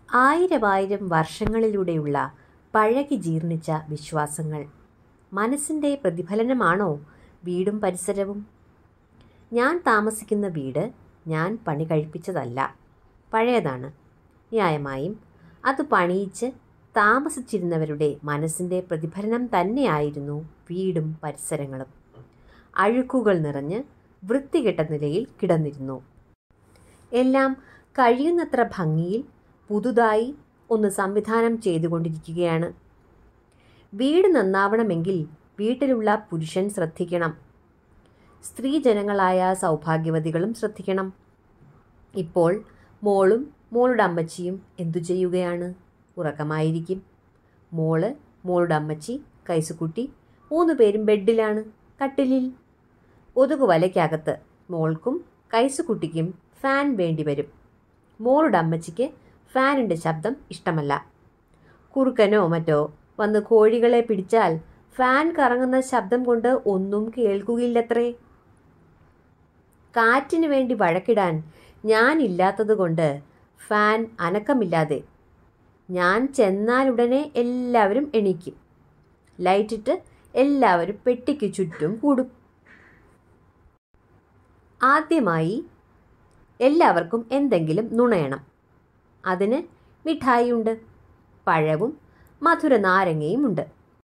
ആയിരമായിരം വർഷങ്ങളിലൂടെയുള്ള പഴകി ജീർണിച്ച വിശ്വാസങ്ങൾ മനസ്സിൻ്റെ പ്രതിഫലനമാണോ വീടും പരിസരവും ഞാൻ താമസിക്കുന്ന വീട് ഞാൻ പണി കഴിപ്പിച്ചതല്ല പഴയതാണ് ന്യായമായും അത് പണിയിച്ച് താമസിച്ചിരുന്നവരുടെ മനസ്സിൻ്റെ പ്രതിഫലനം തന്നെയായിരുന്നു വീടും പരിസരങ്ങളും അഴുക്കുകൾ നിറഞ്ഞ് വൃത്തികെട്ട നിലയിൽ കിടന്നിരുന്നു എല്ലാം കഴിയുന്നത്ര ഭംഗിയിൽ പുതുതായി ഒന്ന് സംവിധാനം ചെയ്തുകൊണ്ടിരിക്കുകയാണ് വീട് നന്നാവണമെങ്കിൽ വീട്ടിലുള്ള പുരുഷൻ ശ്രദ്ധിക്കണം സ്ത്രീജനങ്ങളായ സൗഭാഗ്യവതികളും ശ്രദ്ധിക്കണം ഇപ്പോൾ മോളും മോളുടെ അമ്മച്ചിയും എന്തു ചെയ്യുകയാണ് ഉറക്കമായിരിക്കും മോള് മോളുടെ അമ്മച്ചി കൈസുക്കുട്ടി മൂന്ന് പേരും ബെഡിലാണ് കട്ടിലിൽ ഒതുകുവലയ്ക്കകത്ത് മോൾക്കും കൈസുക്കുട്ടിക്കും ഫാൻ വേണ്ടി വരും മോളുടെ അമ്മച്ചിക്ക് ഫാനിൻ്റെ ശബ്ദം ഇഷ്ടമല്ല കുറുക്കനോ മറ്റോ വന്ന് കോഴികളെ പിടിച്ചാൽ ഫാൻ കറങ്ങുന്ന ശബ്ദം കൊണ്ട് ഒന്നും കേൾക്കുകയില്ലത്രേ കാറ്റിനു വേണ്ടി വഴക്കിടാൻ ഞാനില്ലാത്തതുകൊണ്ട് ഫാൻ അനക്കമില്ലാതെ ഞാൻ ചെന്നാലുടനെ എല്ലാവരും എണീക്കും ലൈറ്റിട്ട് എല്ലാവരും പെട്ടിക്ക് ചുറ്റും കൂടും ആദ്യമായി എല്ലാവർക്കും എന്തെങ്കിലും നുണയണം അതിന് മിഠായിയുണ്ട് പഴവും മധുര നാരങ്ങയും ഉണ്ട്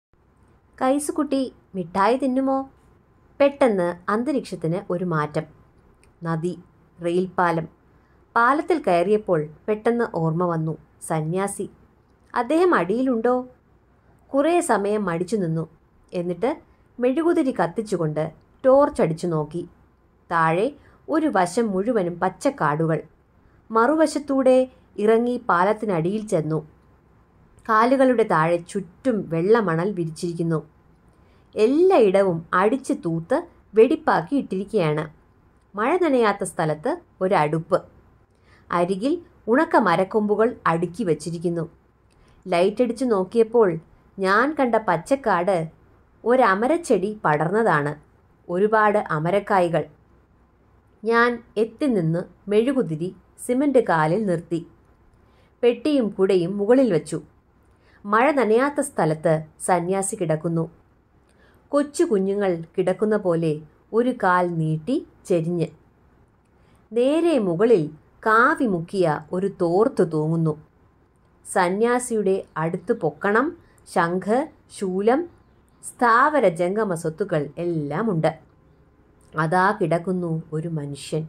കൈസുകുട്ടി മിഠായി തിന്നുമോ പെട്ടെന്ന് അന്തരീക്ഷത്തിന് ഒരു മാറ്റം നദി റെയിൽപാലം പാലത്തിൽ കയറിയപ്പോൾ പെട്ടെന്ന് ഓർമ്മ വന്നു സന്യാസി അദ്ദേഹം അടിയിലുണ്ടോ കുറേ സമയം മടിച്ചു നിന്നു എന്നിട്ട് മെഴുകുതിരി കത്തിച്ചുകൊണ്ട് ടോർച്ച് അടിച്ചു നോക്കി താഴെ ഒരു വശം മുഴുവനും പച്ചക്കാടുകൾ മറുവശത്തൂടെ ഇറങ്ങി പാലത്തിനടിയിൽ ചെന്നു കാലുകളുടെ താഴെ ചുറ്റും വെള്ളമണൽ വിരിച്ചിരിക്കുന്നു എല്ലായിടവും അടിച്ചു തൂത്ത് വെടിപ്പാക്കി ഇട്ടിരിക്കുകയാണ് മഴ നനയാത്ത സ്ഥലത്ത് ഒരടുപ്പ് അരികിൽ ഉണക്ക മരക്കൊമ്പുകൾ അടുക്കി വച്ചിരിക്കുന്നു ലൈറ്റടിച്ചു നോക്കിയപ്പോൾ ഞാൻ കണ്ട പച്ചക്കാട് ഒരമരച്ചെടി പടർന്നതാണ് ഒരുപാട് അമരക്കായ്കൾ ഞാൻ എത്തി നിന്ന് മെഴുകുതിരി സിമൻ്റ് കാലിൽ നിർത്തി പെട്ടിയും കുടയും മുകളിൽ വെച്ചു മഴ നനയാത്ത സ്ഥലത്ത് സന്യാസി കിടക്കുന്നു കൊച്ചു കുഞ്ഞുങ്ങൾ കിടക്കുന്ന പോലെ ഒരു കാൽ നീട്ടി ചെരിഞ്ഞ് നേരെ മുകളിൽ കാവി മുക്കിയ ഒരു തോർത്ത് തൂങ്ങുന്നു സന്യാസിയുടെ അടുത്ത് പൊക്കണം ശംഖ് ശൂലം സ്ഥാവര ജംഗമ സ്വത്തുക്കൾ എല്ലാം ഉണ്ട് അതാ കിടക്കുന്നു ഒരു മനുഷ്യൻ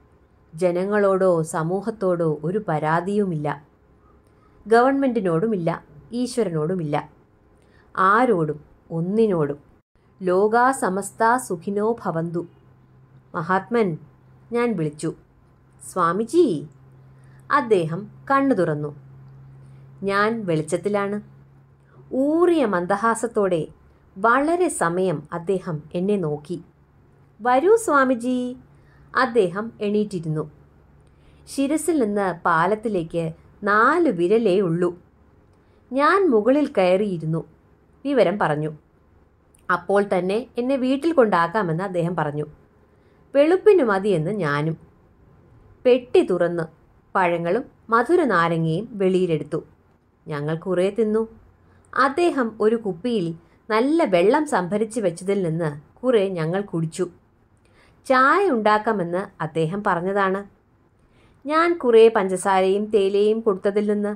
ജനങ്ങളോടോ സമൂഹത്തോടോ ഒരു പരാതിയുമില്ല ഗവൺമെൻറ്റിനോടുമില്ല ഈശ്വരനോടുമില്ല ആരോടും ഒന്നിനോടും ലോകാ സമസ്ത സുഖിനോ ഭവന്തു മഹാത്മൻ ഞാൻ വിളിച്ചു സ്വാമിജി അദ്ദേഹം കണ്ണു തുറന്നു ഞാൻ വെളിച്ചത്തിലാണ് ഊറിയ മന്ദഹാസത്തോടെ വളരെ സമയം അദ്ദേഹം എന്നെ നോക്കി വരൂ സ്വാമിജി അദ്ദേഹം എണീറ്റിരുന്നു ശിരസിൽ നിന്ന് പാലത്തിലേക്ക് നാല് വിരലേ ഉള്ളൂ ഞാൻ മുകളിൽ കയറിയിരുന്നു വിവരം പറഞ്ഞു അപ്പോൾ തന്നെ എന്നെ വീട്ടിൽ കൊണ്ടാക്കാമെന്ന് അദ്ദേഹം പറഞ്ഞു വെളുപ്പിന് മതിയെന്ന് ഞാനും പെട്ടി തുറന്ന് പഴങ്ങളും മധുര നാരങ്ങയും വെളിയിലെടുത്തു ഞങ്ങൾ കുറേ തിന്നു അദ്ദേഹം ഒരു കുപ്പിയിൽ നല്ല വെള്ളം സംഭരിച്ചു വെച്ചതിൽ നിന്ന് കുറെ ഞങ്ങൾ കുടിച്ചു ചായ ഉണ്ടാക്കാമെന്ന് അദ്ദേഹം പറഞ്ഞതാണ് ഞാൻ കുറേ പഞ്ചസാരയും തേയിലയും കൊടുത്തതിൽ നിന്ന്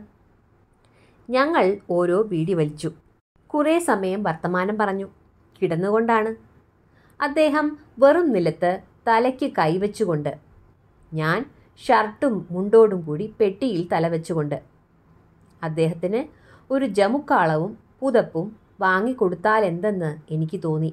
ഞങ്ങൾ ഓരോ ബീഡി വലിച്ചു കുറേ സമയം വർത്തമാനം പറഞ്ഞു കിടന്നുകൊണ്ടാണ് അദ്ദേഹം വെറും നിലത്ത് തലയ്ക്ക് കൈവച്ചുകൊണ്ട് ഞാൻ ഷർട്ടും മുണ്ടോടും കൂടി പെട്ടിയിൽ തലവെച്ചുകൊണ്ട് അദ്ദേഹത്തിന് ഒരു ജമുക്കാളവും പുതപ്പും വാങ്ങിക്കൊടുത്താൽ എന്തെന്ന് എനിക്ക് തോന്നി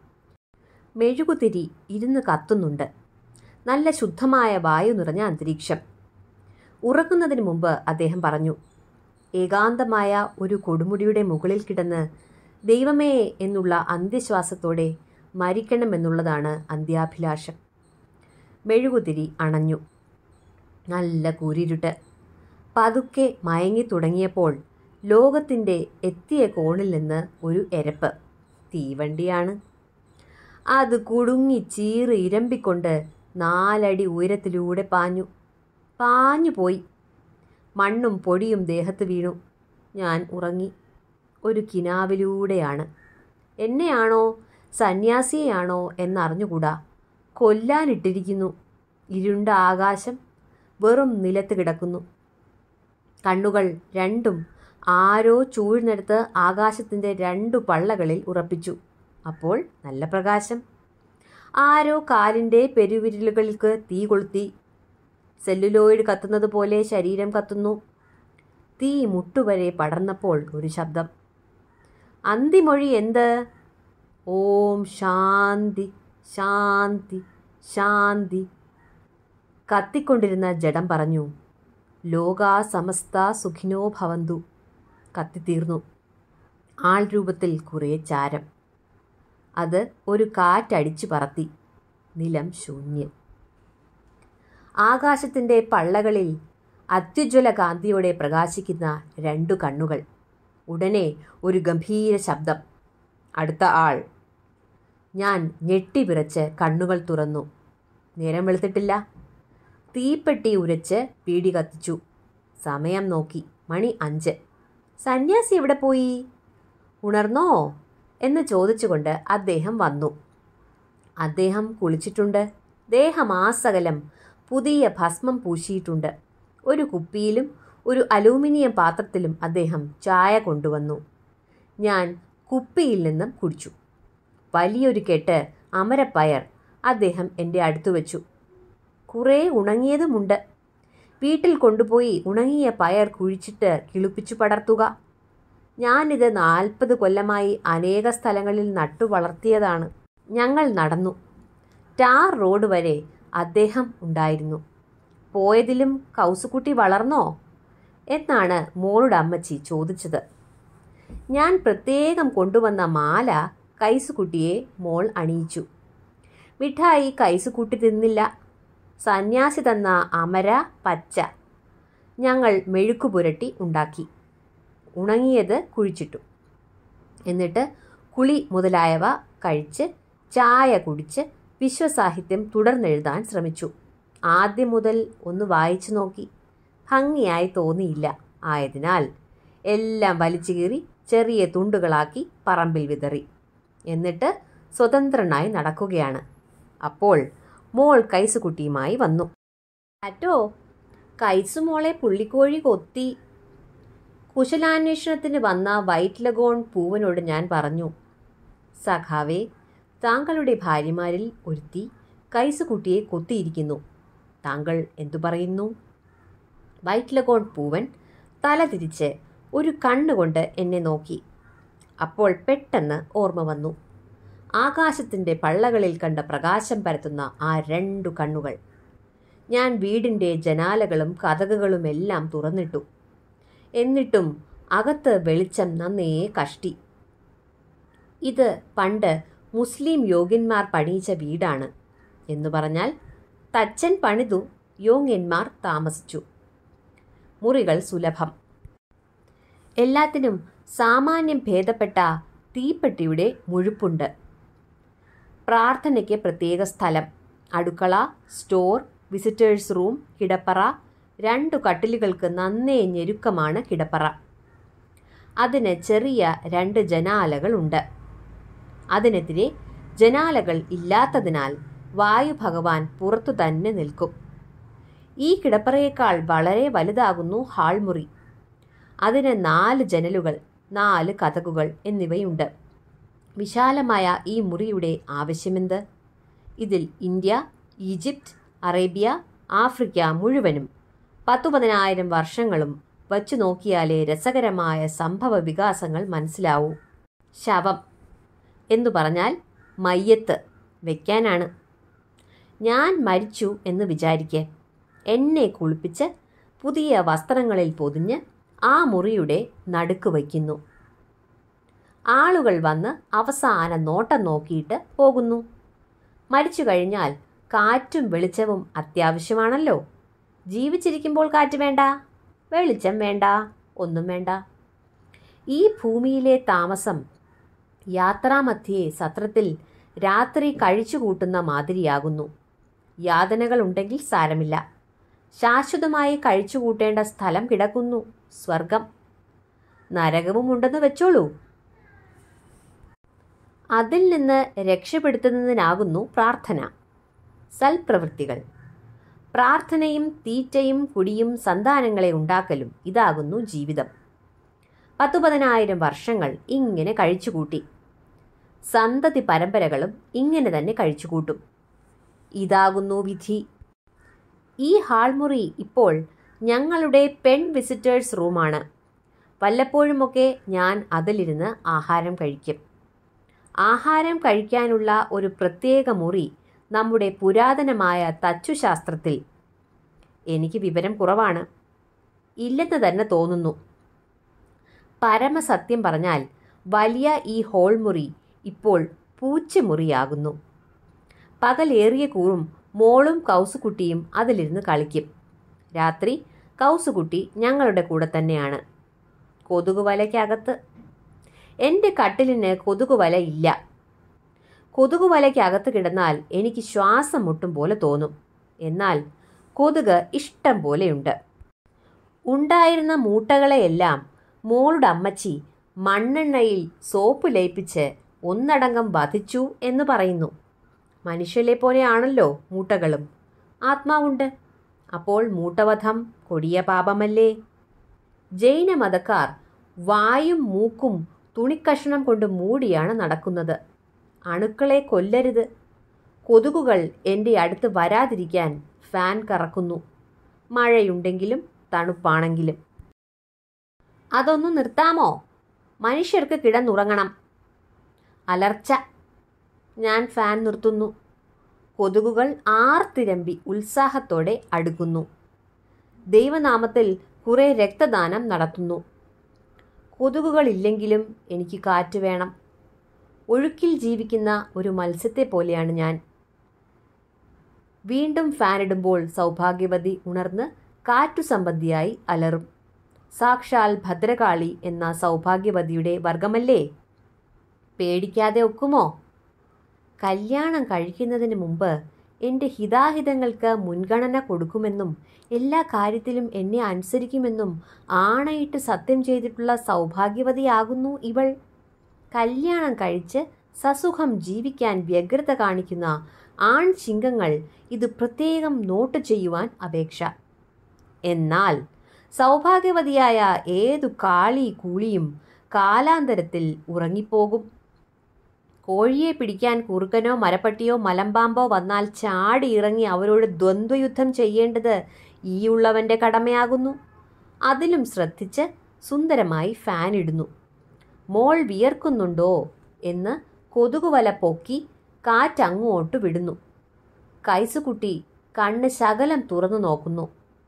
മെഴുകുതിരി ഇരുന്ന് കത്തുന്നുണ്ട് നല്ല ശുദ്ധമായ വായു നിറഞ്ഞ അന്തരീക്ഷം ഉറങ്ങുന്നതിന് മുമ്പ് അദ്ദേഹം പറഞ്ഞു ഏകാന്തമായ ഒരു കൊടുമുടിയുടെ മുകളിൽ കിടന്ന് ദൈവമേ എന്നുള്ള അന്ത്യശ്വാസത്തോടെ മരിക്കണമെന്നുള്ളതാണ് അന്ത്യാഭിലാഷം മെഴുകുതിരി അണഞ്ഞു നല്ല കൂരിരുട്ട് പതുക്കെ മയങ്ങി തുടങ്ങിയപ്പോൾ ലോകത്തിൻ്റെ എത്തിയ കോണിൽ നിന്ന് ഒരു എരപ്പ് തീവണ്ടിയാണ് അത് കുടുങ്ങി ചീറി ഇരമ്പിക്കൊണ്ട് നാലടി ഉയരത്തിലൂടെ പാഞ്ഞു പാഞ്ഞു പോയി മണ്ണും പൊടിയും ദേഹത്ത് വീണു ഞാൻ ഉറങ്ങി ഒരു കിനാവിലൂടെയാണ് എന്നെയാണോ സന്യാസിയെയാണോ എന്നറിഞ്ഞുകൂടാ കൊല്ലാനിട്ടിരിക്കുന്നു ഇരുണ്ട ആകാശം വെറും നിലത്ത് കിടക്കുന്നു കണ്ണുകൾ രണ്ടും ആരോ ചൂഴ്ന്നെടുത്ത് ആകാശത്തിൻ്റെ രണ്ടു പള്ളകളിൽ ഉറപ്പിച്ചു അപ്പോൾ നല്ല പ്രകാശം ആരോ കാലിൻ്റെ പെരുവിരലുകൾക്ക് തീ കൊളുത്തി സെല്ലുലോയിഡ് കത്തുന്നത് പോലെ ശരീരം കത്തുന്നു തീ മുട്ടുവരെ പടർന്നപ്പോൾ ഒരു ശബ്ദം അന്തിമൊഴി എന്ത് ഓം ശാന്തി ശാന്തി ശാന്തി കത്തിക്കൊണ്ടിരുന്ന ജഡം പറഞ്ഞു ലോകാ സമസ്ത സുഖിനോ ഭവന്തു കത്തിത്തീർന്നു ആൾ രൂപത്തിൽ കുറേ ചാരം അത് ഒരു കാറ്റടിച്ചു പറത്തി നിലം ശൂന്യം ആകാശത്തിൻ്റെ പള്ളകളിൽ അത്യുജ്വല കാന്തിയോടെ പ്രകാശിക്കുന്ന രണ്ടു കണ്ണുകൾ ഉടനെ ഒരു ഗംഭീര ശബ്ദം അടുത്ത ആൾ ഞാൻ ഞെട്ടിവിറച്ച് കണ്ണുകൾ തുറന്നു നേരം വെളുത്തിട്ടില്ല തീപ്പെട്ടി ഉരച്ച് പീടി കത്തിച്ചു സമയം നോക്കി മണി അഞ്ച് സന്യാസി എവിടെ പോയി ഉണർന്നോ എന്ന് ചോദിച്ചുകൊണ്ട് അദ്ദേഹം വന്നു അദ്ദേഹം കുളിച്ചിട്ടുണ്ട് ദേഹമാസകലം പുതിയ ഭസ്മം പൂശിയിട്ടുണ്ട് ഒരു കുപ്പിയിലും ഒരു അലൂമിനിയം പാത്രത്തിലും അദ്ദേഹം ചായ കൊണ്ടുവന്നു ഞാൻ കുപ്പിയിൽ നിന്നും കുടിച്ചു വലിയൊരു കെട്ട് അമരപ്പയർ അദ്ദേഹം എൻ്റെ അടുത്തു വെച്ചു കുറേ ഉണങ്ങിയതുമുണ്ട് വീട്ടിൽ കൊണ്ടുപോയി ഉണങ്ങിയ പയർ കുഴിച്ചിട്ട് കിളിപ്പിച്ചു പടർത്തുക ഞാനിത് നാൽപ്പത് കൊല്ലമായി അനേക സ്ഥലങ്ങളിൽ നട്ടു വളർത്തിയതാണ് ഞങ്ങൾ നടന്നു ടാർ റോഡ് വരെ അദ്ദേഹം ഉണ്ടായിരുന്നു പോയതിലും കൗസുക്കുട്ടി വളർന്നോ എന്നാണ് മോളുടെ അമ്മച്ചി ചോദിച്ചത് ഞാൻ പ്രത്യേകം കൊണ്ടുവന്ന മാല കൈസുകുട്ടിയെ മോൾ അണിയിച്ചു മിഠായി കൈസുകുട്ടി തിന്നില്ല സന്യാസി തന്ന അമര പച്ച ഞങ്ങൾ മെഴുക്കു പുരട്ടി ഉണ്ടാക്കി ഉണങ്ങിയത് കുഴിച്ചിട്ടു എന്നിട്ട് കുളി മുതലായവ കഴിച്ച് ചായ കുടിച്ച് വിശ്വസാഹിത്യം തുടർന്നെഴുതാൻ ശ്രമിച്ചു ആദ്യം മുതൽ ഒന്ന് വായിച്ചു നോക്കി ഭംഗിയായി തോന്നിയില്ല ആയതിനാൽ എല്ലാം വലിച്ചു കീറി ചെറിയ തുണ്ടുകളാക്കി പറമ്പിൽ വിതറി എന്നിട്ട് സ്വതന്ത്രനായി നടക്കുകയാണ് അപ്പോൾ മോൾ കൈസുകുട്ടിയുമായി വന്നു അറ്റോ കൈസു മോളെ പുള്ളിക്കോഴി കൊത്തി കുശലാന്വേഷണത്തിന് വന്ന വൈറ്റ് ലഗോൺ പൂവനോട് ഞാൻ പറഞ്ഞു സഖാവേ താങ്കളുടെ ഭാര്യമാരിൽ ഒരുത്തി കൈസുകുട്ടിയെ കൊത്തിയിരിക്കുന്നു താങ്കൾ എന്തു പറയുന്നു വൈറ്റ് ലഗോൺ പൂവൻ തല തിരിച്ച് ഒരു കണ്ണുകൊണ്ട് എന്നെ നോക്കി അപ്പോൾ പെട്ടെന്ന് ഓർമ്മ വന്നു ആകാശത്തിൻ്റെ പള്ളകളിൽ കണ്ട പ്രകാശം പരത്തുന്ന ആ രണ്ടു കണ്ണുകൾ ഞാൻ വീടിൻ്റെ ജനാലകളും കഥകുകളുമെല്ലാം തുറന്നിട്ടു എന്നിട്ടും അകത്ത് വെളിച്ചം നന്നേ കഷ്ടി ഇത് പണ്ട് മുസ്ലിം യോഗ്യന്മാർ പണിയിച്ച വീടാണ് എന്നു പറഞ്ഞാൽ തച്ചൻ പണിതു യോഗ്യന്മാർ താമസിച്ചു മുറികൾ സുലഭം എല്ലാത്തിനും സാമാന്യം ഭേദപ്പെട്ട തീപ്പെട്ടിയുടെ മുഴുപ്പുണ്ട് പ്രാർത്ഥനയ്ക്ക് പ്രത്യേക സ്ഥലം അടുക്കള സ്റ്റോർ വിസിറ്റേഴ്സ് റൂം കിടപ്പറ രണ്ടു കട്ടിലുകൾക്ക് നന്നേ ഞെരുക്കമാണ് കിടപ്പറ അതിന് ചെറിയ രണ്ട് ജനാലകളുണ്ട് അതിനെതിരെ ജനാലകൾ ഇല്ലാത്തതിനാൽ വായു ഭഗവാൻ പുറത്തു തന്നെ നിൽക്കും ഈ കിടപ്പറയേക്കാൾ വളരെ വലുതാകുന്നു ഹാൾ മുറി അതിന് നാല് ജനലുകൾ നാല് കഥകുകൾ എന്നിവയുണ്ട് വിശാലമായ ഈ മുറിയുടെ ആവശ്യമെന്ത് ഇതിൽ ഇന്ത്യ ഈജിപ്റ്റ് അറേബ്യ ആഫ്രിക്ക മുഴുവനും പത്തു പതിനായിരം വർഷങ്ങളും വച്ചു നോക്കിയാലേ രസകരമായ സംഭവ വികാസങ്ങൾ മനസ്സിലാവൂ ശവം എന്നു പറഞ്ഞാൽ മയ്യത്ത് വയ്ക്കാനാണ് ഞാൻ മരിച്ചു എന്ന് വിചാരിക്കെ എന്നെ കുളിപ്പിച്ച് പുതിയ വസ്ത്രങ്ങളിൽ പൊതിഞ്ഞ് ആ മുറിയുടെ നടുക്ക് വയ്ക്കുന്നു ആളുകൾ വന്ന് അവസാന നോട്ടം നോക്കിയിട്ട് പോകുന്നു മരിച്ചു കഴിഞ്ഞാൽ കാറ്റും വെളിച്ചവും അത്യാവശ്യമാണല്ലോ ജീവിച്ചിരിക്കുമ്പോൾ കാറ്റ് വേണ്ട വെളിച്ചം വേണ്ട ഒന്നും വേണ്ട ഈ ഭൂമിയിലെ താമസം യാത്രാമധ്യേ സത്രത്തിൽ രാത്രി കഴിച്ചു കൂട്ടുന്ന മാതിരിയാകുന്നു യാതനകൾ ഉണ്ടെങ്കിൽ സാരമില്ല ശാശ്വതമായി കഴിച്ചുകൂട്ടേണ്ട സ്ഥലം കിടക്കുന്നു സ്വർഗം നരകവും ഉണ്ടെന്ന് വെച്ചോളൂ അതിൽ നിന്ന് രക്ഷപ്പെടുത്തുന്നതിനാകുന്നു പ്രാർത്ഥന സൽപ്രവൃത്തികൾ പ്രാർത്ഥനയും തീറ്റയും കുടിയും സന്താനങ്ങളെ ഉണ്ടാക്കലും ഇതാകുന്നു ജീവിതം പത്തു പതിനായിരം വർഷങ്ങൾ ഇങ്ങനെ കഴിച്ചുകൂട്ടി സന്തതി പരമ്പരകളും ഇങ്ങനെ തന്നെ കഴിച്ചുകൂട്ടും ഇതാകുന്നു വിധി ഈ ഹാൾമുറി ഇപ്പോൾ ഞങ്ങളുടെ പെൺ വിസിറ്റേഴ്സ് റൂമാണ് വല്ലപ്പോഴുമൊക്കെ ഞാൻ അതിലിരുന്ന് ആഹാരം കഴിക്കും ആഹാരം കഴിക്കാനുള്ള ഒരു പ്രത്യേക മുറി നമ്മുടെ പുരാതനമായ തച്ചുശാസ്ത്രത്തിൽ എനിക്ക് വിവരം കുറവാണ് ഇല്ലെന്ന് തന്നെ തോന്നുന്നു പരമസത്യം പറഞ്ഞാൽ വലിയ ഈ ഹോൾ മുറി ഇപ്പോൾ പൂച്ചമുറിയാകുന്നു പകലേറിയ കൂറും മോളും കൗസുകുട്ടിയും അതിലിരുന്ന് കളിക്കും രാത്രി കൗസുകുട്ടി ഞങ്ങളുടെ കൂടെ തന്നെയാണ് കൊതുകുവലയ്ക്കകത്ത് എൻ്റെ കട്ടിലിന് കൊതുകുവല ഇല്ല കൊതുകുവലയ്ക്കകത്ത് കിടന്നാൽ എനിക്ക് ശ്വാസം മുട്ടും പോലെ തോന്നും എന്നാൽ കൊതുക് ഇഷ്ടം പോലെയുണ്ട് ഉണ്ടായിരുന്ന മൂട്ടകളെയെല്ലാം മോളുടെ അമ്മച്ചി മണ്ണെണ്ണയിൽ സോപ്പ് ലയിപ്പിച്ച് ഒന്നടങ്കം വധിച്ചു എന്ന് പറയുന്നു മനുഷ്യരെ പോലെയാണല്ലോ മൂട്ടകളും ആത്മാവുണ്ട് അപ്പോൾ മൂട്ടവധം കൊടിയ പാപമല്ലേ ജൈനമതക്കാർ വായും മൂക്കും തുണിക്കഷണം കൊണ്ട് മൂടിയാണ് നടക്കുന്നത് അണുക്കളെ കൊല്ലരുത് കൊതുകുകൾ എൻ്റെ അടുത്ത് വരാതിരിക്കാൻ ഫാൻ കറക്കുന്നു മഴയുണ്ടെങ്കിലും തണുപ്പാണെങ്കിലും അതൊന്ന് നിർത്താമോ മനുഷ്യർക്ക് കിടന്നുറങ്ങണം അലർച്ച ഞാൻ ഫാൻ നിർത്തുന്നു കൊതുകുകൾ ആർത്തിരമ്പി ഉത്സാഹത്തോടെ അടുക്കുന്നു ദൈവനാമത്തിൽ കുറേ രക്തദാനം നടത്തുന്നു കൊതുകുകളില്ലെങ്കിലും എനിക്ക് കാറ്റ് വേണം ഒഴുക്കിൽ ജീവിക്കുന്ന ഒരു മത്സ്യത്തെ പോലെയാണ് ഞാൻ വീണ്ടും ഫാനിടുമ്പോൾ സൗഭാഗ്യവതി ഉണർന്ന് കാറ്റു സംബന്ധിയായി അലറും സാക്ഷാൽ ഭദ്രകാളി എന്ന സൗഭാഗ്യവതിയുടെ വർഗമല്ലേ പേടിക്കാതെ ഒക്കുമോ കല്യാണം കഴിക്കുന്നതിന് മുമ്പ് എൻ്റെ ഹിതാഹിതങ്ങൾക്ക് മുൻഗണന കൊടുക്കുമെന്നും എല്ലാ കാര്യത്തിലും എന്നെ അനുസരിക്കുമെന്നും ആണയിട്ട് സത്യം ചെയ്തിട്ടുള്ള സൗഭാഗ്യവതിയാകുന്നു ഇവൾ കല്യാണം കഴിച്ച് സസുഖം ജീവിക്കാൻ വ്യഗ്രത കാണിക്കുന്ന ആൺ ചിങ്കങ്ങൾ ഇത് പ്രത്യേകം നോട്ട് ചെയ്യുവാൻ അപേക്ഷ എന്നാൽ സൗഭാഗ്യവതിയായ ഏതു കാളി കൂളിയും കാലാന്തരത്തിൽ ഉറങ്ങിപ്പോകും കോഴിയെ പിടിക്കാൻ കുറുക്കനോ മരപ്പട്ടിയോ മലമ്പാമ്പോ വന്നാൽ ചാടി ഇറങ്ങി അവരോട് ദ്വന്ദ്വയുദ്ധം ചെയ്യേണ്ടത് ഈയുള്ളവൻ്റെ കടമയാകുന്നു അതിലും ശ്രദ്ധിച്ച് സുന്ദരമായി ഫാൻ ഇടുന്നു മോൾ വിയർക്കുന്നുണ്ടോ എന്ന് കൊതുകുവല പൊക്കി കാറ്റങ്ങോട്ട് വിടുന്നു കൈസുകുട്ടി കണ്ണ് ശകലം തുറന്നു നോക്കുന്നു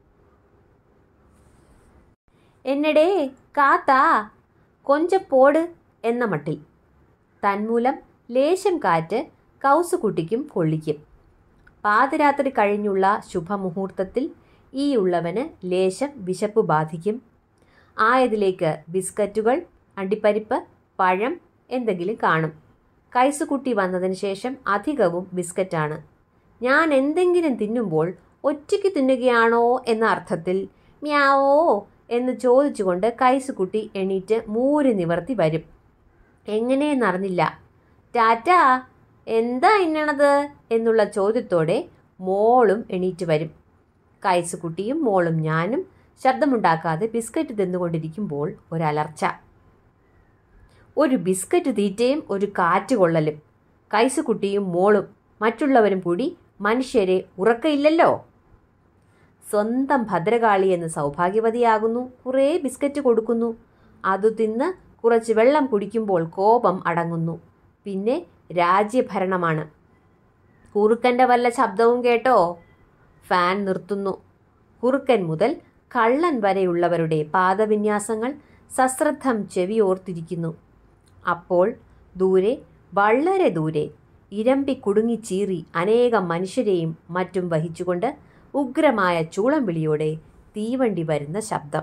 എന്നടേ കാത്താ കൊഞ്ചപ്പോട് എന്ന മട്ടിൽ തന്മൂലം ലേശം കാറ്റ് കൗസുകുട്ടിക്കും കൊള്ളിക്കും പാതിരാത്രി കഴിഞ്ഞുള്ള ശുഭമുഹൂർത്തത്തിൽ ഈ ഉള്ളവന് ലേശം വിശപ്പ് ബാധിക്കും ആയതിലേക്ക് ബിസ്ക്കറ്റുകൾ അണ്ടിപ്പരിപ്പ് പഴം എന്തെങ്കിലും കാണും കൈസുകുട്ടി വന്നതിന് ശേഷം അധികവും ബിസ്ക്കറ്റാണ് ഞാൻ എന്തെങ്കിലും തിന്നുമ്പോൾ ഒറ്റയ്ക്ക് തിന്നുകയാണോ എന്ന അർത്ഥത്തിൽ മ്യാവോ എന്ന് ചോദിച്ചുകൊണ്ട് കൈസുകുട്ടി എണീറ്റ് മൂരി നിവർത്തി വരും എങ്ങനെയെന്നറിഞ്ഞില്ല ടാറ്റാ എന്താ ഇന്നണത് എന്നുള്ള ചോദ്യത്തോടെ മോളും എണീറ്റ് വരും കൈസുകുട്ടിയും മോളും ഞാനും ശബ്ദമുണ്ടാക്കാതെ ബിസ്ക്കറ്റ് തിന്നുകൊണ്ടിരിക്കുമ്പോൾ ഒരലർച്ച ഒരു ബിസ്ക്കറ്റ് തീറ്റയും ഒരു കാറ്റ് കൊള്ളലും കൈസുകുട്ടിയും മോളും മറ്റുള്ളവരും കൂടി മനുഷ്യരെ ഉറക്കയില്ലല്ലോ സ്വന്തം ഭദ്രകാളി എന്ന് സൗഭാഗ്യവതിയാകുന്നു കുറേ ബിസ്ക്കറ്റ് കൊടുക്കുന്നു അതു തിന്ന് കുറച്ച് വെള്ളം കുടിക്കുമ്പോൾ കോപം അടങ്ങുന്നു പിന്നെ രാജ്യഭരണമാണ് കുറുക്കൻ്റെ വല്ല ശബ്ദവും കേട്ടോ ഫാൻ നിർത്തുന്നു കുറുക്കൻ മുതൽ കള്ളൻ വരെയുള്ളവരുടെ പാദവിന്യാസങ്ങൾ സശ്രദ്ധം ചെവിയോർത്തിരിക്കുന്നു അപ്പോൾ ദൂരെ വളരെ ദൂരെ ഇരമ്പി കുടുങ്ങിച്ചീറി അനേകം മനുഷ്യരെയും മറ്റും വഹിച്ചുകൊണ്ട് ഉഗ്രമായ ചൂളം വിളിയോടെ തീവണ്ടി വരുന്ന ശബ്ദം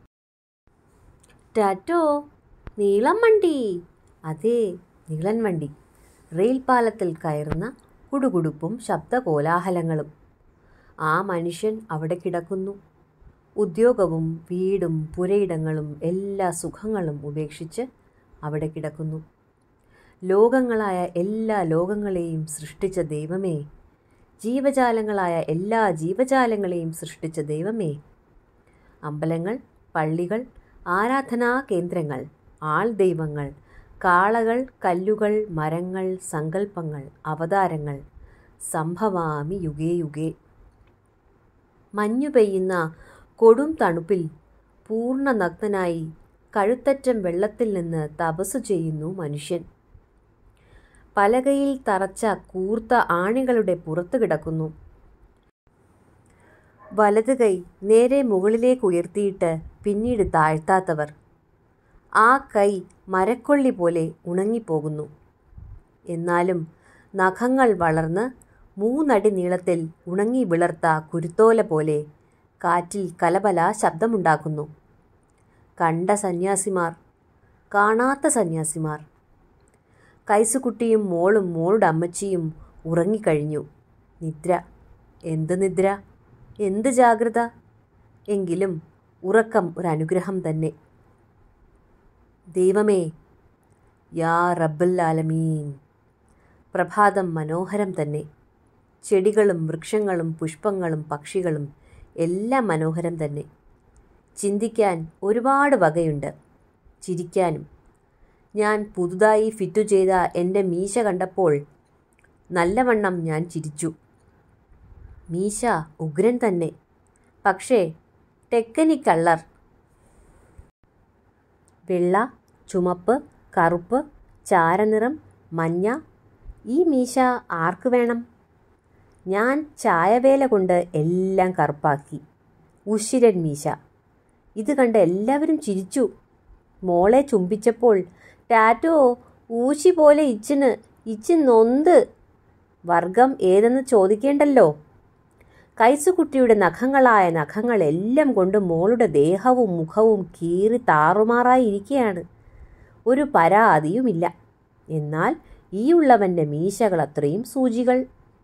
ടാറ്റോ നീളം വണ്ടി അതെ നീളൻ വണ്ടി റെയിൽ പാലത്തിൽ കയറുന്ന കുടുകുടുപ്പും ശബ്ദകോലാഹലങ്ങളും ആ മനുഷ്യൻ അവിടെ കിടക്കുന്നു ഉദ്യോഗവും വീടും പുരയിടങ്ങളും എല്ലാ സുഖങ്ങളും ഉപേക്ഷിച്ച് അവിടെ കിടക്കുന്നു ലോകങ്ങളായ എല്ലാ ലോകങ്ങളെയും സൃഷ്ടിച്ച ദൈവമേ ജീവജാലങ്ങളായ എല്ലാ ജീവജാലങ്ങളെയും സൃഷ്ടിച്ച ദൈവമേ അമ്പലങ്ങൾ പള്ളികൾ ആരാധനാ കേന്ദ്രങ്ങൾ ആൾ ദൈവങ്ങൾ കാളകൾ കല്ലുകൾ മരങ്ങൾ സങ്കല്പങ്ങൾ അവതാരങ്ങൾ സംഭവാമി യുഗേ യുഗേ മഞ്ഞു പെയ്യുന്ന കൊടും തണുപ്പിൽ പൂർണ്ണ നഗ്നനായി കഴുത്തറ്റം വെള്ളത്തിൽ നിന്ന് തപസ്സു ചെയ്യുന്നു മനുഷ്യൻ പലകയിൽ തറച്ച കൂർത്ത ആണികളുടെ പുറത്തു കിടക്കുന്നു വലത് കൈ നേരെ മുകളിലേക്ക് ഉയർത്തിയിട്ട് പിന്നീട് താഴ്ത്താത്തവർ ആ കൈ മരക്കൊള്ളി പോലെ ഉണങ്ങിപ്പോകുന്നു എന്നാലും നഖങ്ങൾ വളർന്ന് മൂന്നടി നീളത്തിൽ ഉണങ്ങി വിളർത്ത കുരുത്തോല പോലെ കാറ്റിൽ കലബല ശബ്ദമുണ്ടാക്കുന്നു കണ്ട സന്യാസിമാർ കാണാത്ത സന്യാസിമാർ കൈസുകുട്ടിയും മോളും മോളുടെ അമ്മച്ചിയും ഉറങ്ങിക്കഴിഞ്ഞു നിദ്ര എന്ത് നിദ്ര എന്ത് ജാഗ്രത എങ്കിലും ഉറക്കം ഒരു അനുഗ്രഹം തന്നെ ദൈവമേ യാ റബ്ബുൽ ആലമീൻ പ്രഭാതം മനോഹരം തന്നെ ചെടികളും വൃക്ഷങ്ങളും പുഷ്പങ്ങളും പക്ഷികളും എല്ലാം മനോഹരം തന്നെ ചിന്തിക്കാൻ ഒരുപാട് വകയുണ്ട് ചിരിക്കാനും ഞാൻ പുതുതായി ഫിറ്റു ചെയ്ത എൻ്റെ മീശ കണ്ടപ്പോൾ നല്ലവണ്ണം ഞാൻ ചിരിച്ചു മീശ ഉഗ്രൻ തന്നെ പക്ഷേ ടെക്നിക് കളർ വെള്ള ചുമപ്പ് കറുപ്പ് ചാരനിറം മഞ്ഞ ഈ മീശ ആർക്ക് വേണം ഞാൻ ചായവേല കൊണ്ട് എല്ലാം കറുപ്പാക്കി ഉശിരൻ മീശ ഇത് കണ്ട് എല്ലാവരും ചിരിച്ചു മോളെ ചുംബിച്ചപ്പോൾ ടാറ്റോ ഊശി പോലെ ഇച്ചിന് ഇച്ചി നൊന്ത് വർഗം ഏതെന്ന് ചോദിക്കേണ്ടല്ലോ കൈസുകുട്ടിയുടെ നഖങ്ങളായ നഖങ്ങളെല്ലാം കൊണ്ട് മോളുടെ ദേഹവും മുഖവും കീറി താറുമാറായി ഇരിക്കുകയാണ് ഒരു പരാതിയുമില്ല എന്നാൽ ഈ ഉള്ളവൻ്റെ മീശകൾ അത്രയും സൂചികൾ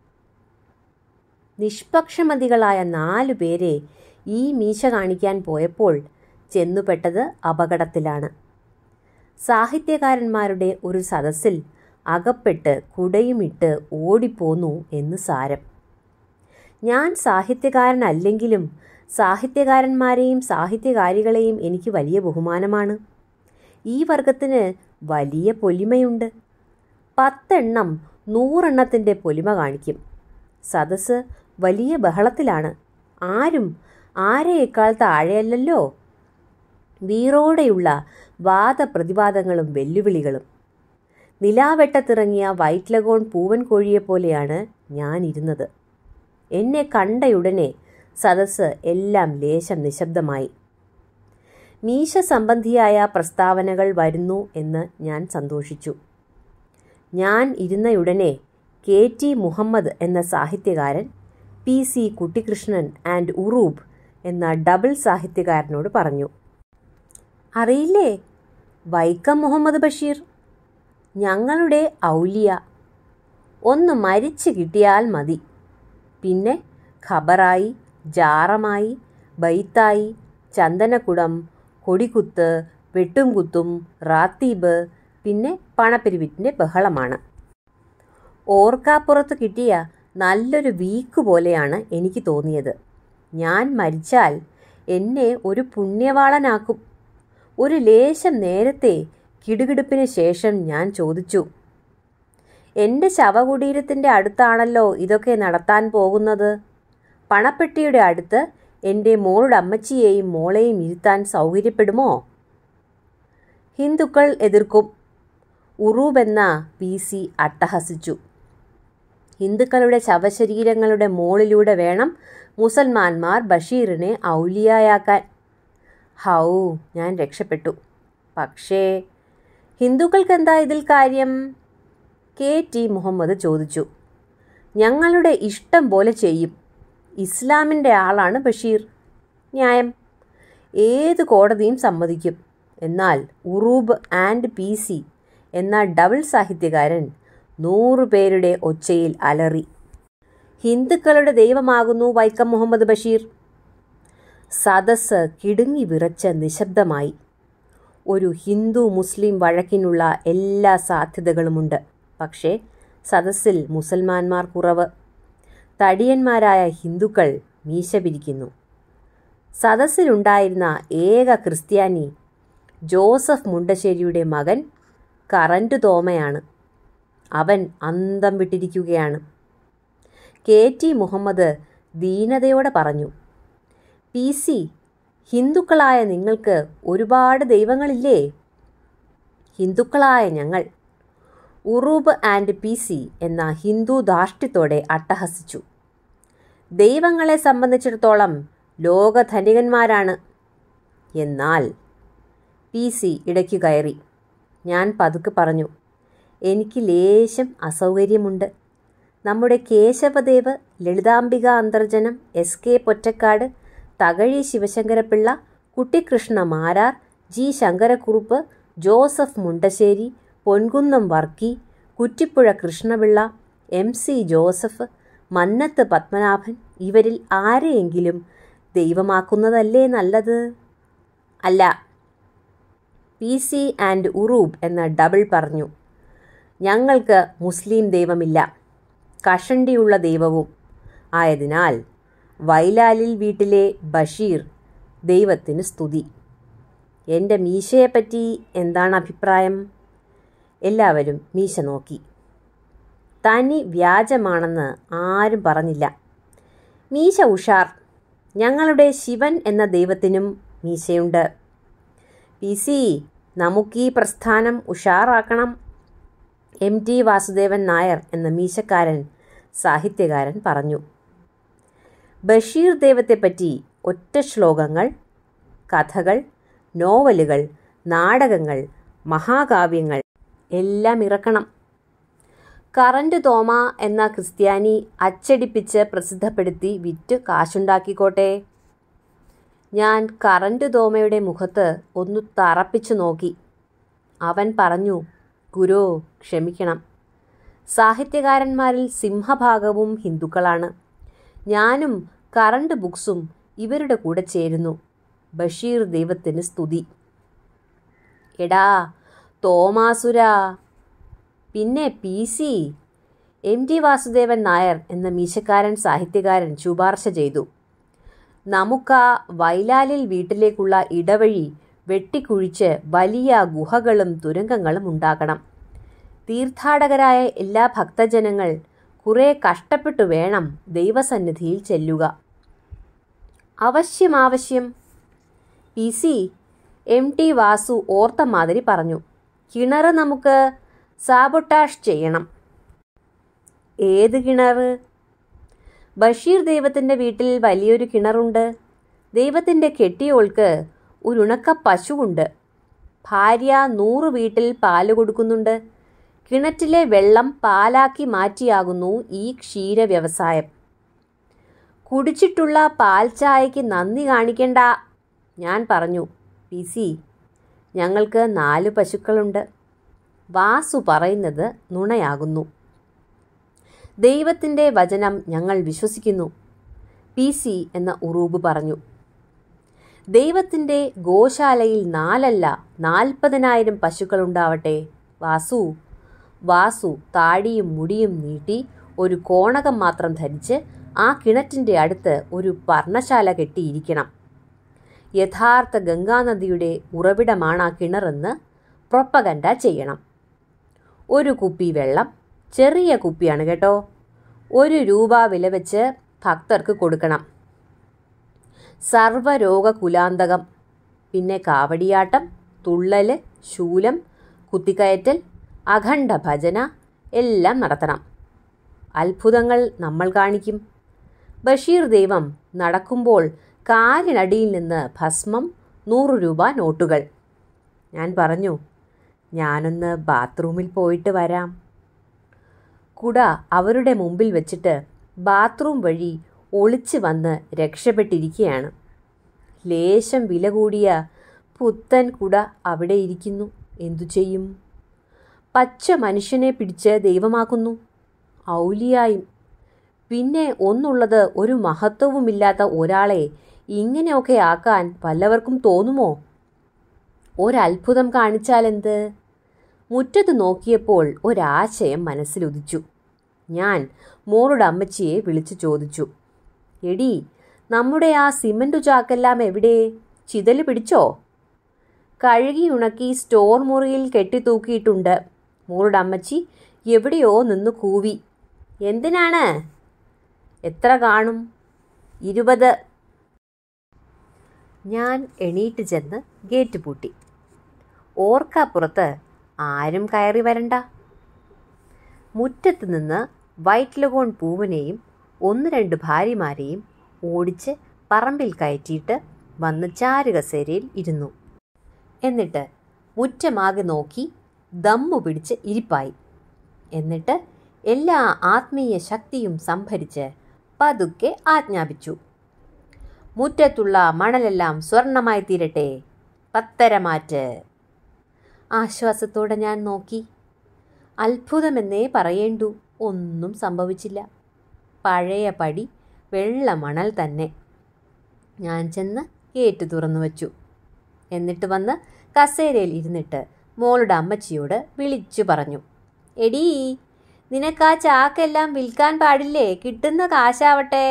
നിഷ്പക്ഷമതികളായ നാലു പേരെ ഈ മീശ കാണിക്കാൻ പോയപ്പോൾ ചെന്നുപെട്ടത് അപകടത്തിലാണ് സാഹിത്യകാരന്മാരുടെ ഒരു സദസ്സിൽ അകപ്പെട്ട് കുടയുമിട്ട് ഓടിപ്പോന്നു എന്ന് സാരം ഞാൻ സാഹിത്യകാരനല്ലെങ്കിലും സാഹിത്യകാരന്മാരെയും സാഹിത്യകാരികളെയും എനിക്ക് വലിയ ബഹുമാനമാണ് ഈ വർഗത്തിന് വലിയ പൊലിമയുണ്ട് പത്തെണ്ണം നൂറെണ്ണത്തിൻ്റെ പൊലിമ കാണിക്കും സദസ്സ് വലിയ ബഹളത്തിലാണ് ആരും ആരെയേക്കാൾ താഴെയല്ലല്ലോ വീറോടെയുള്ള വാദപ്രതിവാദങ്ങളും വെല്ലുവിളികളും നിലാവെട്ടത്തിറങ്ങിയ വൈറ്റ് ലഗോൺ പൂവൻ കോഴിയെപ്പോലെയാണ് ഞാൻ ഇരുന്നത് എന്നെ കണ്ടയുടനെ സദസ്സ് എല്ലാം ലേശം നിശബ്ദമായി മീശ സംബന്ധിയായ പ്രസ്താവനകൾ വരുന്നു എന്ന് ഞാൻ സന്തോഷിച്ചു ഞാൻ ഇരുന്നയുടനെ കെ ടി മുഹമ്മദ് എന്ന സാഹിത്യകാരൻ P C Kuttikrishnan and Uroob എന്ന ഡബിൾ സാഹിത്യകാരനോട് പറഞ്ഞു അറിയില്ലേ വൈക്കം മുഹമ്മദ് ബഷീർ ഞങ്ങളുടെ ഔലിയ ഒന്ന് മരിച്ചു കിട്ടിയാൽ മതി പിന്നെ ഖബറായി ജാറമായി ബൈത്തായി ചന്ദനക്കുടം കൊടിക്കുത്ത് വെട്ടുംകുത്തും റാത്തീബ് പിന്നെ പണപ്പിരിവിറ്റിൻ്റെ ബഹളമാണ് ഓർക്കാപ്പുറത്ത് കിട്ടിയ നല്ലൊരു വീക്ക് പോലെയാണ് എനിക്ക് തോന്നിയത് ഞാൻ മരിച്ചാൽ എന്നെ ഒരു പുണ്യവാളനാക്കും ഒരു ലേശം നേരത്തെ കിടുകിടുപ്പിന് ശേഷം ഞാൻ ചോദിച്ചു എൻ്റെ ശവകുടീരത്തിൻ്റെ അടുത്താണല്ലോ ഇതൊക്കെ നടത്താൻ പോകുന്നത് പണപ്പെട്ടിയുടെ അടുത്ത് എൻ്റെ മോളുടെ അമ്മച്ചിയെയും മോളെയും ഇരുത്താൻ സൗകര്യപ്പെടുമോ ഹിന്ദുക്കൾ എതിർക്കും ഉറൂബെന്ന പി സി അട്ടഹസിച്ചു ഹിന്ദുക്കളുടെ ശവശരീരങ്ങളുടെ മോളിലൂടെ വേണം മുസൽമാന്മാർ ബഷീറിനെ ഔലിയായാക്കാൻ ഹൗ ഞാൻ രക്ഷപ്പെട്ടു പക്ഷേ ഹിന്ദുക്കൾക്കെന്താ ഇതിൽ കാര്യം കെ ടി മുഹമ്മദ് ചോദിച്ചു ഞങ്ങളുടെ ഇഷ്ടം പോലെ ചെയ്യും ഇസ്ലാമിൻ്റെ ആളാണ് ബഷീർ ന്യായം ഏത് കോടതിയും സമ്മതിക്കും എന്നാൽ ഉറൂബ് ആൻഡ് പി സി എന്ന ഡബിൾ സാഹിത്യകാരൻ നൂറു പേരുടെ ഒച്ചയിൽ അലറി ഹിന്ദുക്കളുടെ ദൈവമാകുന്നു വൈക്കം മുഹമ്മദ് ബഷീർ സദസ്സ് കിടുങ്ങി വിറച്ച് നിശബ്ദമായി ഒരു ഹിന്ദു മുസ്ലിം വഴക്കിനുള്ള എല്ലാ സാധ്യതകളുമുണ്ട് പക്ഷേ സദസ്സിൽ മുസൽമാന്മാർ കുറവ് തടിയന്മാരായ ഹിന്ദുക്കൾ മീശ പിരിക്കുന്നു സദസ്സിലുണ്ടായിരുന്ന ഏക ക്രിസ്ത്യാനി ജോസഫ് മുണ്ടശ്ശേരിയുടെ മകൻ കറൻറ്റ് തോമയാണ് അവൻ അന്തം വിട്ടിരിക്കുകയാണ് കെ ടി മുഹമ്മദ് ദീനതയോടെ പറഞ്ഞു പി സി ഹിന്ദുക്കളായ നിങ്ങൾക്ക് ഒരുപാട് ദൈവങ്ങളില്ലേ ഹിന്ദുക്കളായ ഞങ്ങൾ ഉറൂബ് ആൻഡ് പി സി എന്ന ഹിന്ദു ധാർഷ്ട്യത്തോടെ അട്ടഹസിച്ചു ദൈവങ്ങളെ സംബന്ധിച്ചിടത്തോളം ലോകധനികന്മാരാണ് എന്നാൽ പി സി ഇടയ്ക്കു കയറി ഞാൻ പതുക്കെ പറഞ്ഞു എനിക്ക് ലേശം അസൗകര്യമുണ്ട് നമ്മുടെ Kesavadev Lalithambika Antharjanam S K Pottekkad Thakazhi Sivasankara Pillai Kuttikrishna Marar G Sankara Kurup Joseph Mundassery Ponkunnam Varkey Kuttipuzha Krishna Pillai M C Joseph Mannath Padmanabhan ഇവരിൽ ആരെയെങ്കിലും ദൈവമാക്കുന്നതല്ലേ നല്ലത് അല്ല പി സി ആൻഡ് ഉറൂബ് എന്ന ഡബിൾ പറഞ്ഞു ഞങ്ങൾക്ക് മുസ്ലിം ദൈവമില്ല കഷണ്ടിയുള്ള ദൈവവും ആയതിനാൽ വൈലാലിൽ വീട്ടിലെ ബഷീർ ദൈവത്തിന് സ്തുതി എൻ്റെ മീശയെപ്പറ്റി എന്താണ് അഭിപ്രായം എല്ലാവരും മീശ നോക്കി തനി വ്യാജമാണെന്ന് ആരും പറഞ്ഞില്ല മീശ ഉഷാർ ഞങ്ങളുടെ ശിവൻ എന്ന ദൈവത്തിനും മീശയുണ്ട് പി സി നമുക്കീ പ്രസ്ഥാനം ഉഷാറാക്കണം എം ടി വാസുദേവൻ നായർ എന്ന മീശക്കാരൻ സാഹിത്യകാരൻ പറഞ്ഞു ബഷീർ ദൈവത്തെപ്പറ്റി ഒറ്റ ശ്ലോകങ്ങൾ കഥകൾ നോവലുകൾ നാടകങ്ങൾ മഹാകാവ്യങ്ങൾ എല്ലാം ഇറക്കണം കറന്റ് തോമ എന്ന ക്രിസ്ത്യാനി അച്ചടിപ്പിച്ച് പ്രസിദ്ധപ്പെടുത്തി വിറ്റ് കാശുണ്ടാക്കിക്കോട്ടെ ഞാൻ കറന്റ് തോമയുടെ മുഖത്ത് ഒന്ന് തറപ്പിച്ചു നോക്കി അവൻ പറഞ്ഞു ഗുരു ക്ഷമിക്കണം സാഹിത്യകാരന്മാരിൽ സിംഹഭാഗവും ഹിന്ദുക്കളാണ് ഞാനും കറണ്ട് ബുക്സും ഇവരുടെ കൂടെ ചേരുന്നു ബഷീർ ദൈവത്തിന് സ്തുതി എടാ തോമാസുര പിന്നെ P C M T Vasudevan Nair എന്ന മീശക്കാരൻ സാഹിത്യകാരൻ ശുപാർശ ചെയ്തു നമുക്കാ വൈലാലിൽ വീട്ടിലേക്കുള്ള ഇടവഴി വെട്ടിക്കുഴിച്ച് വലിയ ഗുഹകളും തുരങ്കങ്ങളും ഉണ്ടാക്കണം തീർത്ഥാടകരായ എല്ലാ ഭക്തജനങ്ങൾ കുറെ കഷ്ടപ്പെട്ടു വേണം ദൈവസന്നിധിയിൽ ചെല്ലുക അവശ്യം ആവശ്യം P C M T Vasu ഓർത്ത മാതിരി പറഞ്ഞു കിണർ നമുക്ക് സാബൊട്ടാഷ് ചെയ്യണം ഏത് കിണർ ബഷീർ ദൈവത്തിൻ്റെ വീട്ടിൽ വലിയൊരു കിണറുണ്ട് ദൈവത്തിൻ്റെ കെട്ടിയോൾക്ക് ഒരു ഉണക്ക പശുവുണ്ട് ഭാര്യ നൂറ് വീട്ടിൽ പാല് കൊടുക്കുന്നുണ്ട് കിണറ്റിലെ വെള്ളം പാലാക്കി മാറ്റിയാകുന്നു ഈ ക്ഷീര വ്യവസായം കുടിച്ചിട്ടുള്ള പാൽ ചായയ്ക്ക് നന്ദി കാണിക്കണ്ട ഞാൻ പറഞ്ഞു പി സി ഞങ്ങൾക്ക് നാല് പശുക്കളുണ്ട് വാസു പറയുന്നത് നുണയാകുന്നു ദൈവത്തിൻ്റെ വചനം ഞങ്ങൾ വിശ്വസിക്കുന്നു പി സി എന്ന ഉറൂബ് പറഞ്ഞു ദൈവത്തിൻ്റെ ഗോശാലയിൽ നാലല്ല നാൽപ്പതിനായിരം പശുക്കളുണ്ടാവട്ടെ വാസു വാസു താടിയും മുടിയും നീട്ടി ഒരു കോണകം മാത്രം ധരിച്ച് ആ കിണറ്റിൻ്റെ അടുത്ത് ഒരു പർണശാല കെട്ടിയിരിക്കണം യഥാർത്ഥ ഗംഗാനദിയുടെ ഉറവിടമാണ് ആ കിണറെന്ന് പ്രൊപ്പഗൻഡ ചെയ്യണം ഒരു കുപ്പി വെള്ളം ചെറിയ കുപ്പിയാണ് കേട്ടോ ഒരു രൂപ വില വെച്ച് ഭക്തർക്ക് കൊടുക്കണം സർവരോഗ കുലാന്തകം പിന്നെ കാവടിയാട്ടം തുള്ളല് ശൂലം കുത്തിക്കയറ്റൽ അഖണ്ഡ ഭജന എല്ലാം നടത്തണം അത്ഭുതങ്ങൾ നമ്മൾ കാണിക്കും ബഷീർ ദൈവം നടക്കുമ്പോൾ കാലിനടിയിൽ നിന്ന് ഭസ്മം നൂറ് രൂപ നോട്ടുകൾ ഞാൻ പറഞ്ഞു ഞാനൊന്ന് ബാത്റൂമിൽ പോയിട്ട് വരാം കുട അവരുടെ മുമ്പിൽ വെച്ചിട്ട് ബാത്റൂം വഴി ഒളിച്ചു വന്ന് രക്ഷപ്പെട്ടിരിക്കുകയാണ് ലേശം വില കൂടിയ പുത്തൻ കുട അവിടെ ഇരിക്കുന്നു എന്തു ചെയ്യും പച്ച മനുഷ്യനെ പിടിച്ച് ദൈവമാക്കുന്നു ഔലിയായും പിന്നെ ഒന്നുള്ളത് ഒരു മഹത്വവുമില്ലാത്ത ഒരാളെ ഇങ്ങനെയൊക്കെ ആക്കാൻ വല്ലവർക്കും തോന്നുമോ ഒരത്ഭുതം കാണിച്ചാലെന്ത് മുറ്റത്ത് നോക്കിയപ്പോൾ ഒരാശയം മനസ്സിലുദിച്ചു ഞാൻ മോളുടെ അമ്മച്ചിയെ വിളിച്ചു ചോദിച്ചു എടി നമ്മുടെ ആ സിമൻറ്റു ചാക്കെല്ലാം എവിടെ ചിതല് പിടിച്ചോ കഴുകി ഉണക്കി സ്റ്റോർ മുറിയിൽ കെട്ടിത്തൂക്കിയിട്ടുണ്ട് മോളുടെ അമ്മച്ചി എവിടെയോ നിന്ന് കൂവി എന്തിനാണ് എത്ര കാണും ഇരുപത് ഞാൻ എണീറ്റ് ചെന്ന് ഗേറ്റ് പൂട്ടി ഓർക്കാപ്പുറത്ത് ആരും കയറി വരണ്ട മുറ്റത്ത് നിന്ന് വൈറ്റ് ലഗോൺ പൂവനെയും ഒന്ന് രണ്ട് ഭാര്യമാരെയും ഓടിച്ച് പറമ്പിൽ കയറ്റിയിട്ട് വന്ന് ചാരുകസേരയിൽ ഇരുന്നു എന്നിട്ട് മുറ്റമാകെ നോക്കി ദമ്മു പിടിച്ച് ഇരിപ്പായി എന്നിട്ട് എല്ലാ ആത്മീയ ശക്തിയും സംഭരിച്ച് പതുക്കെ ആജ്ഞാപിച്ചു മുറ്റത്തുള്ള മണലെല്ലാം സ്വർണമായി തീരട്ടെ പത്തരമാറ്റ് ആശ്വാസത്തോടെ ഞാൻ നോക്കി അത്ഭുതമെന്നേ പറയേണ്ടു ഒന്നും സംഭവിച്ചില്ല പഴയ പടി വെള്ള മണൽ തന്നെ ഞാൻ ചെന്ന് ഗേറ്റ് തുറന്നു വച്ചു എന്നിട്ട് വന്ന് കസേരയിൽ ഇരുന്നിട്ട് മോളുടെ അമ്മച്ചിയോട് വിളിച്ചു പറഞ്ഞു എടീ നിനക്ക് ആ ചാക്കെല്ലാം വിൽക്കാൻ പാടില്ലേ കിട്ടുന്ന കാശാവട്ടെ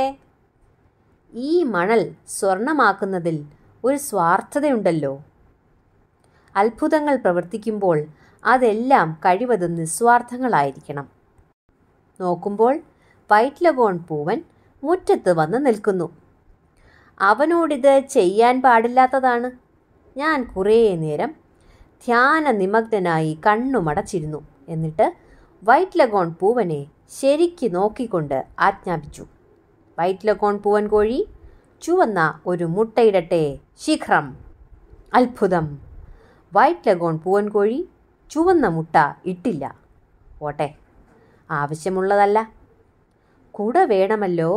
ഈ മണൽ സ്വർണമാക്കുന്നതിൽ ഒരു സ്വാർത്ഥതയുണ്ടല്ലോ അത്ഭുതങ്ങൾ പ്രവർത്തിക്കുമ്പോൾ അതെല്ലാം കഴിവതും നിസ്വാർത്ഥങ്ങളായിരിക്കണം നോക്കുമ്പോൾ വൈറ്റ് ലഗോൺ പൂവൻ മുറ്റത്ത് വന്ന് നിൽക്കുന്നു അവനോടിത് ചെയ്യാൻ പാടില്ലാത്തതാണ് ഞാൻ കുറേ നേരം ധ്യാന നിമഗ്നനായി കണ്ണുമടച്ചിരുന്നു എന്നിട്ട് വൈറ്റ് ലഗോൺ പൂവനെ ശരിക്ക് നോക്കിക്കൊണ്ട് ആജ്ഞാപിച്ചു വൈറ്റ് ലഗോൺ പൂവൻ കോഴി ചുവന്ന ഒരു മുട്ടയിടട്ടെ ശീഘ്രം അത്ഭുതം വൈറ്റ് ലഗോൺ പൂവൻ കോഴി ചുവന്ന മുട്ട ഇട്ടില്ല ഓട്ടെ ആവശ്യമുള്ളതല്ല കുട വേണമല്ലോ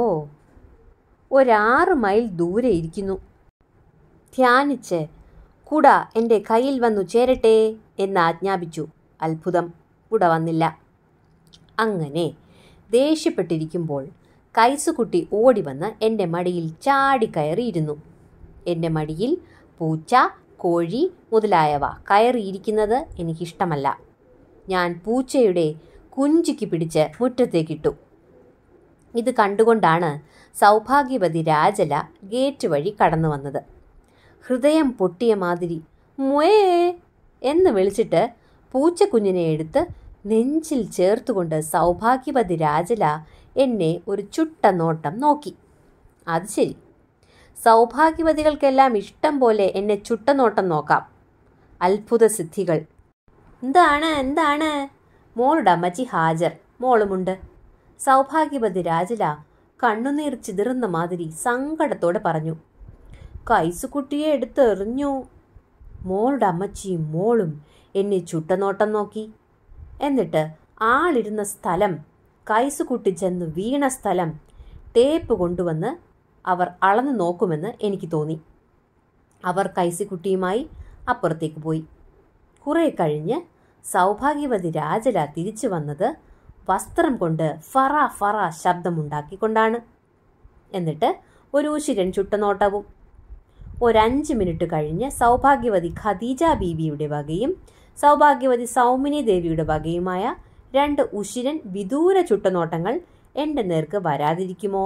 ഒരാറ് മൈൽ ദൂരെ ഇരിക്കുന്നു ധ്യാനിച്ച് കുട എൻ്റെ കയ്യിൽ വന്നു ചേരട്ടെ എന്ന് ആജ്ഞാപിച്ചു അത്ഭുതം കുട വന്നില്ല അങ്ങനെ ദേഷ്യപ്പെട്ടിരിക്കുമ്പോൾ കൈസുകുട്ടി ഓടി വന്ന് എൻ്റെ മടിയിൽ ചാടിക്കയറിയിരുന്നു എൻ്റെ മടിയിൽ പൂച്ച കോഴി മുതലായവ കയറിയിരിക്കുന്നത് എനിക്കിഷ്ടമല്ല ഞാൻ പൂച്ചയുടെ കുഞ്ചിക്ക് പിടിച്ച് മുറ്റത്തേക്കിട്ടു ഇത് കണ്ടുകൊണ്ടാണ് സൗഭാഗ്യവതി രാജല ഗേറ്റ് വഴി കടന്നു വന്നത് ഹൃദയം പൊട്ടിയ മാതിരി മുയേ എന്ന് വിളിച്ചിട്ട് പൂച്ചക്കുഞ്ഞിനെ എടുത്ത് നെഞ്ചിൽ ചേർത്തുകൊണ്ട് സൗഭാഗ്യവതി രാജല എന്നെ ഒരു ചുട്ട നോട്ടം നോക്കി അത് ശരി സൗഭാഗ്യവതികൾക്കെല്ലാം ഇഷ്ടം പോലെ എന്നെ ചുട്ട നോട്ടം നോക്കാം അത്ഭുത സിദ്ധികൾ എന്താണ് എന്താണ് മോളുടെ അമ്മച്ചി ഹാജർ മോളുമുണ്ട് സൗഭാഗ്യവതി രാജല കണ്ണുനീർ ചിതറുന്ന മാതിരി സങ്കടത്തോടെ പറഞ്ഞു കൈസുകുട്ടിയെ എടുത്തെറിഞ്ഞു മോളുടെ അമ്മച്ചിയും മോളും എന്നെ ചുട്ടനോട്ടം നോക്കി എന്നിട്ട് ആളിരുന്ന സ്ഥലം കൈസുകുട്ടി ചെന്ന് വീണ സ്ഥലം ടേപ്പ് കൊണ്ടുവന്ന് അവർ അളന്നു നോക്കുമെന്ന് എനിക്ക് തോന്നി അവർ കൈസിക്കുട്ടിയുമായി അപ്പുറത്തേക്ക് പോയി കുറേ കഴിഞ്ഞ് സൗഭാഗ്യവതി രാജല തിരിച്ചു വന്നത് വസ്ത്രം കൊണ്ട് ഫറ ഫറ ശബ്ദമുണ്ടാക്കിക്കൊണ്ടാണ് എന്നിട്ട് ഒരു ഉശിരൻ ചുട്ടനോട്ടവും ഒരഞ്ച് മിനിറ്റ് കഴിഞ്ഞ് സൗഭാഗ്യവതി ഖദീജ ബീവിയുടെ വകയും സൗഭാഗ്യവതി സൗമിനി ദേവിയുടെ വകയുമായ രണ്ട് ഉശിരൻ വിദൂര ചുട്ടനോട്ടങ്ങൾ എൻ്റെ നേർക്ക് വരാതിരിക്കുമോ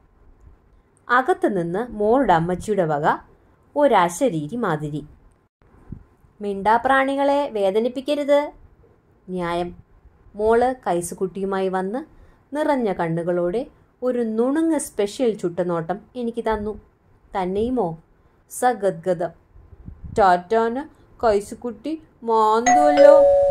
അകത്തു നിന്ന് മോളുടെ അമ്മച്ചിയുടെ വക ഒരശരീരി മാതിരി മിണ്ടാപ്രാണികളെ വേദനിപ്പിക്കരുത് ന്യായം മോള് കൈസുകുട്ടിയുമായി വന്ന് നിറഞ്ഞ കണ്ണുകളോടെ ഒരു നുണുങ്ങ സ്പെഷ്യൽ ചുട്ടനോട്ടം എനിക്ക് തന്നു തന്നെയുമോ സഗദ്ഗതം ടാറ്റാന് കൈസുകുട്ടി മാന്തുവല്ലോ